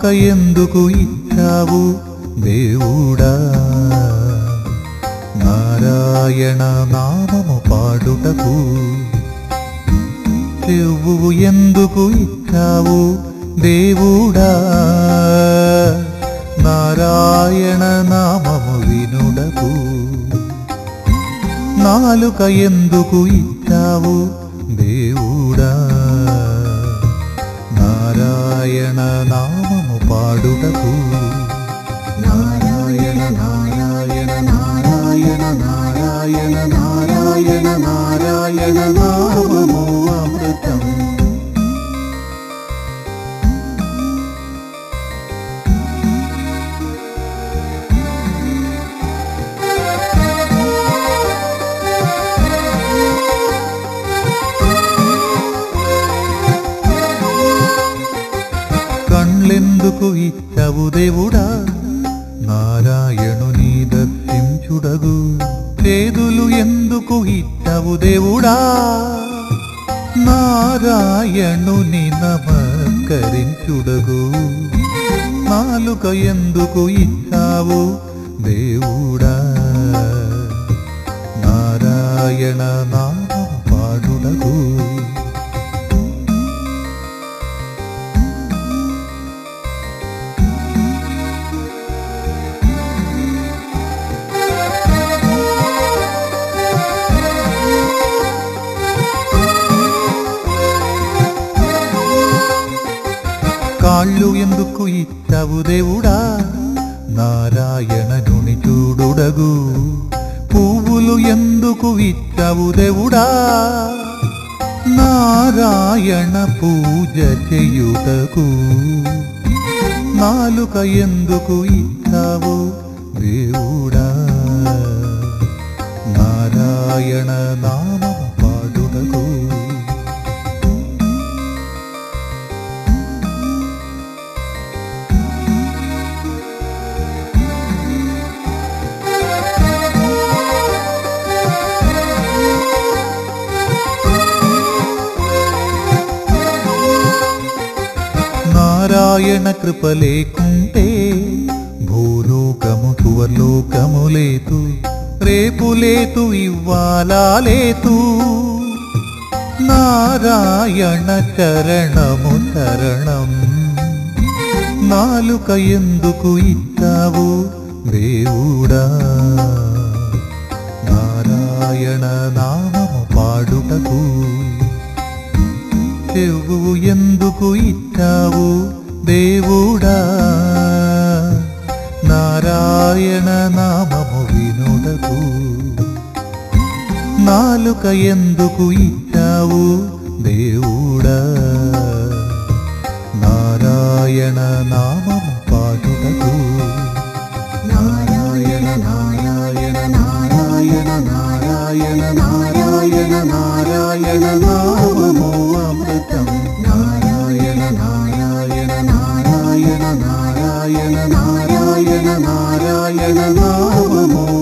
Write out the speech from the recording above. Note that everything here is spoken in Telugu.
నాలుక ఎందుకు ఇచ్చావు దేవుడా నారాయణ నామము పాడుటకు చెవు ఎందుకు ఇచ్చావు దేవుడా నారాయణ నామము వినుడకు నాలుక ఎందుకు ఇచ్చావు దేవుడా నారాయణ నామము పాడుటకు నారాయణ నారాయణ నారాయణ నారాయణ నారాయణ నారాయణ నామము అమృతం కళ్ళెందుకు ఇచ్చవు దేవుడా నారాయణుని దర్శించుడగు చేదులు ఎందుకు ఇచ్చవు దేవుడా నారాయణుని నమస్కరించుడగు నాలుక ఎందుకు ఇచ్చావు దేవుడా నారాయణ నామ పాడుడగు కాళ్ళు ఎందుకు ఇచ్చావు దేవుడా నారాయణనుని చూడుడగు పువ్వులు ఎందుకు ఇచ్చావు దేవుడా నారాయణ పూజ చేయుటకు నాలుక ఎందుకు ఇచ్చావు దేవుడా నారాయణ నామము పాడుటకు నారాయణ కృప లేకుంటే భూలోకము సువర్లోకము లేతు రేపు లేతు ఇవ్వాలా లేతు నారాయణ చరణము చరణం నాలుక ఎందుకు ఇచ్చావు దేవుడా నారాయణ నామము పాడుటకు చెవు ఎందుకు ఇచ్చావు దేవుడా నారాయణ నామము వినుడకు నాలుక ఎందుకు ఇచ్చావు దేవుడా నారాయణ నామము పాడుటకు నారాయణ నారాయణ నారాయణ నారాయణ నారాయణ నారాయణ నామము అమృతం నారాయణ నారాయణ నారాయణ నారాయణ నారాయణ నారాయణ నామము